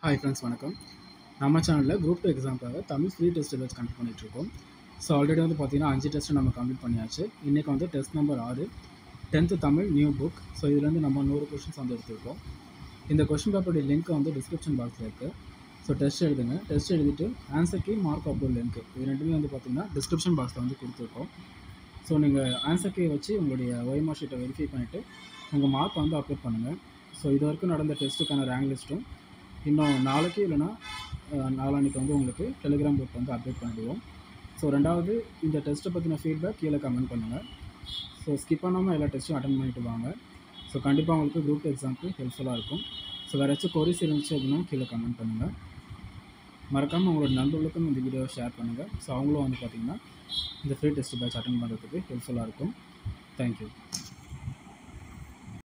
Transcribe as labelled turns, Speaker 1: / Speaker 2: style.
Speaker 1: hi friends வணக்கம் நம்ம சேனலில் குரூப் டூ எக்ஸாம்க்காக தமிழ் ஃப்ரீ டெஸ்ட் வச்சு கண்டக்ட் பண்ணிகிட்ருக்கோம் ஸோ ஆல்ரெடி வந்து பார்த்தீங்கன்னா அஞ்சு டெஸ்ட்டு நம்ம கம்ப்ளீட் பண்ணியாச்சு இன்றைக்கி வந்து டெஸ்ட் நம்பர் ஆறு tenth Tamil new book so இதுலேருந்து நம்ம நூறு கொஷின்ஸ் வந்து எடுத்துருக்கோம் இந்த கொஷின் பேப்பருடைய லிங்க் வந்து டிஸ்கிரிப்ஷன் பாக்ஸில் இருக்குது ஸோ டெஸ்ட் எழுதுங்க டெஸ்ட் எழுதிட்டு answer key mark upload link இது ரெண்டுமே வந்து பார்த்தீங்கன்னா டிஸ்கிரிப்ஷன் பாக்ஸில் வந்து கொடுத்துருக்கோம் ஸோ நீங்கள் ஆன்சர் கீ வச்சு உங்களுடைய ஒய்மார்க் ஷீட்டை வெரிஃபை பண்ணிவிட்டு உங்கள் மார்க் வந்து அப்லோட் பண்ணுங்கள் ஸோ இது வரைக்கும் நடந்த டெஸ்ட்டுக்கான ரேங்க் லிஸ்ட்டும் இன்னும் நாளைக்கு இல்லைன்னா அஹ், நாளான்னைக்கு வந்து உங்களுக்கு டெலிகிராம் குரூப் வந்து அப்டேட் பண்ணிடுவோம் ஸோ ரெண்டாவது இந்த டெஸ்ட்டை பற்றின ஃபீட்பேக் கீழே கமெண்ட் பண்ணுங்கள் ஸோ ஸ்கிப் பண்ணாமல் எல்லா டெஸ்ட்டும் அட்டன் பண்ணிட்டு வாங்க ஸோ கண்டிப்பாக உங்களுக்கு குரூப் எக்ஸாமுக்கு ஹெல்ப்ஃபுல்லாக இருக்கும் ஸோ வேறு ஏதாச்சும் கொரிஸ் இருந்துச்சு அப்படின்னா கீழே கமெண்ட் பண்ணுங்கள் மறக்காமல் உங்களோட நண்பர்களுக்கும் இந்த வீடியோவை ஷேர் பண்ணுங்கள் ஸோ அவங்களும் வந்து பார்த்திங்கன்னா இந்த ஃப்ரீ டெஸ்ட் பேட்ச் அட்டன் பண்ணுறதுக்கு ஹெல்ப்ஃபுல்லாக இருக்கும் தேங்க்யூ